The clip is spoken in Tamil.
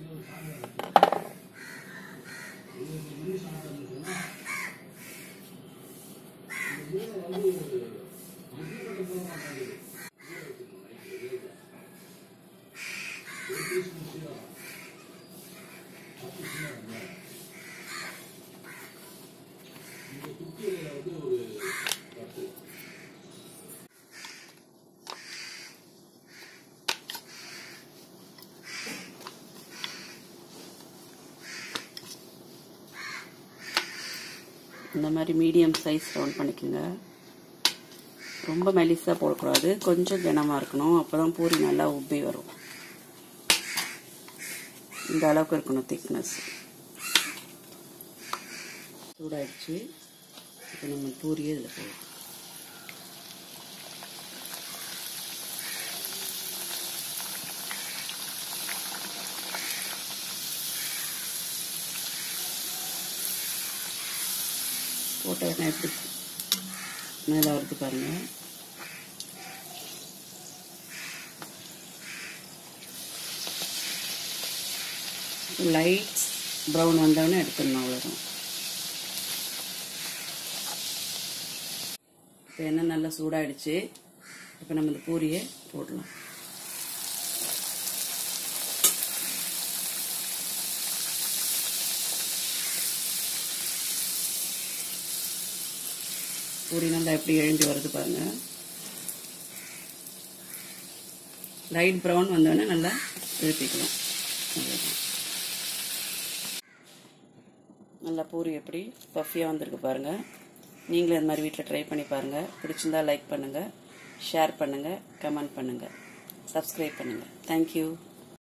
இந்த மாதிரி மீடியம் சைஸ் ரவுண்ட் பண்ணிக்கோங்க ரொம்ப மெலிசாக போடக்கூடாது கொஞ்சம் கனமாக இருக்கணும் அப்போ தான் பூரி நல்லா உப்பி வரும் இந்த அளவுக்கு இருக்கணும் திக்னஸ் சூடாயிடுச்சு இப்போ நம்ம பூரியை இதில் போடுவோம் போட்ட எண்ணெய் எப்படி மேலே வருது பாருங்கள் லைட் ப்ரௌன் வந்தோடனே எடுத்துடணும் அவ்வளோதான் இப்போ எண்ணெய் நல்லா சூடாயிடுச்சு இப்போ நம்ம இந்த பூரியை போடலாம் பூரி நல்லா எப்படி எழும்பி வருது பாருங்க லைட் ப்ரௌன் வந்தோடனே நல்லா எழுப்பிக்கலாம் அவ்வளவுதான். நல்லா பூரி எப்படி பஃபியாக வந்திருக்கு பாருங்க நீங்களும் இந்த மாதிரி வீட்டில் ட்ரை பண்ணி பாருங்க பிடிச்சிருந்தா லைக் பண்ணுங்க ஷேர் பண்ணுங்க கமெண்ட் பண்ணுங்க சப்ஸ்கிரைப் பண்ணுங்க தேங்க்யூ